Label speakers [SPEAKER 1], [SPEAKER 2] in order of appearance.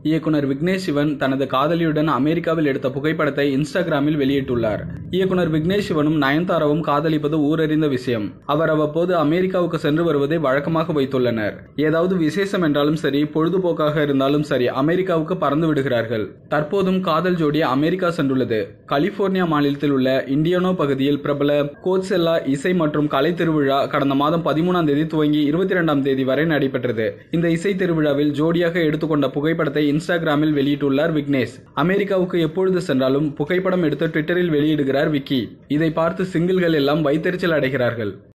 [SPEAKER 1] இயக்குனர் விக்னேஷ் சிவன் தனது காதலியுடன் அமெரிக்காவில் எடுத்த புகைப்படத்தை இன்ஸ்டாகிராமில் வெளியிட்டுள்ளார் இயக்குனர் விக்னேஷ் சிவனும் நயன்தாராவும் காதலிப்பது ஊரறிந்த விஷயம் அவர் அவ்வப்போது அமெரிக்காவுக்கு சென்று வருவதை வழக்கமாக வைத்துள்ளனர் ஏதாவது விசேஷம் என்றாலும் சரி பொழுதுபோக்காக இருந்தாலும் சரி அமெரிக்காவுக்கு பறந்து விடுகிறார்கள் தற்போதும் காதல் ஜோடி அமெரிக்கா சென்றுள்ளது கலிபோர்னியா மாநிலத்தில் உள்ள இண்டியானோ பகுதியில் பிரபல கோட்செல்லா இசை மற்றும் கலை திருவிழா கடந்த மாதம் பதிமூணாம் தேதி துவங்கி இருபத்தி இரண்டாம் தேதி வரை நடைபெற்றது இந்த இசை திருவிழாவில் ஜோடியாக எடுத்துக்கொண்ட புகைப்படத்தை இன்ஸ்டாகிராமில் வெளியிட்டுள்ளார் விக்னேஷ் அமெரிக்காவுக்கு எப்பொழுது சென்றாலும் புகைப்படம் எடுத்து ட்விட்டரில் வெளியிடுகிறார் விக்கி இதை பார்த்து சிங்கிள்கள் எல்லாம் வைத்தெரிச்சல் அடைகிறார்கள்